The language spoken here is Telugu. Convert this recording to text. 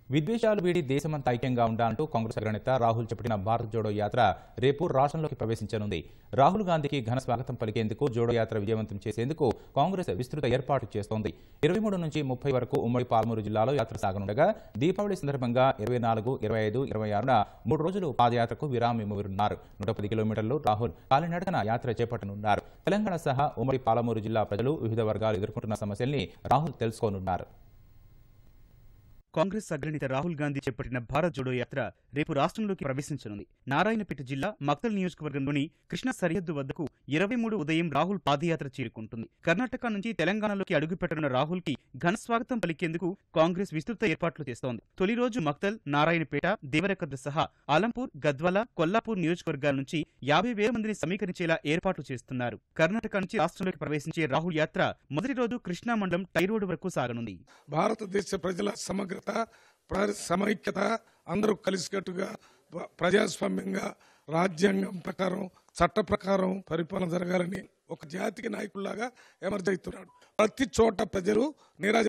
విద్వేషాలు వీడి దేశమంతా ఐక్యంగా ఉండాలంటూ కాంగ్రెస్ అగ్రనేత రాహుల్ చేపట్టిన భారత్ జోడో యాత్ర రేపు రాష్ట్రంలోకి ప్రవేశించనుంది రాహుల్ గాంధీకి ఘన స్వాగతం పలికేందుకు జోడో యాత్ర విజయవంతం చేసేందుకు కాంగ్రెస్ విస్తృత ఏర్పాటు చేస్తోంది ఇరవై మూడు నుంచి ముప్పై వరకు ఉమ్మడి పాలమూరు జిల్లాలో యాత్ర సాగనుండగా దీపావళి సందర్భంగా ఇరవై నాలుగు ఇరవై ఐదు ఇరవై ఆరున మూడు రోజులు పాదయాత్రకు విరామం ఇవ్వనున్నారు నూట పది కిలోమీటర్లు రాహుల్ కాలినడకన యాత్ర చేపట్టనున్నారు తెలంగాణ సహా ఉమ్మడి పాలమూరు జిల్లా ప్రజలు వివిధ వర్గాలు ఎదుర్కొంటున్న సమస్యల్ని రాహుల్ తెలుసుకోనున్నారు కాంగ్రెస్ అగ్రనేత రాహుల్ గాంధీ చేపట్టిన భారత్ జోడో యాత్ర రేపు రాష్ట్రంలోకి ప్రవేశించనుంది నారాయణపేట జిల్లా మక్తల్ నియోజకవర్గంలోని కృష్ణా సరిహద్దు వద్దకు ఇరవై మూడు ఉదయం రాహుల్ పాదయాత్ర చేరుకుంటుంది కర్ణాటక నుంచి తెలంగాణలోకి అడుగుపెట్టనున్న రాహుల్ కి ఘన స్వాగతం పలికేందుకు కాంగ్రెస్ విస్తృత ఏర్పాట్లు చేస్తోంది తొలి రోజు మక్తల్ నారాయణపేట దేవరకద్ర సహా ఆలంపూర్ గద్వాల కొల్లాపూర్ నియోజకవర్గాల నుంచి యాభై వేల మందిని సమీకరించేలా ఏర్పాట్లు చేస్తున్నారు కర్ణాటక నుంచి రాష్ట్రంలోకి ప్రవేశించే రాహుల్ యాత్ర మొదటి రోజు కృష్ణా మండలం టైరోడ్ వరకు సాగనుంది భారతదేశ ప్రజల సమగ్రత ప్ర- సమైక్యత అందరూ కలిసికట్టుగా ప్ర- ప్రజాస్వామ్యంగా రాజ్యాంగం ప్రకారం చట్ట ప్రకారం పరిపాలన జరగాలని ఒక జాతికి నాయకుల్లాగా ఎమర్జ్ అవుతున్నాడు ప్రతి చోట ప్రజలు నీరాజ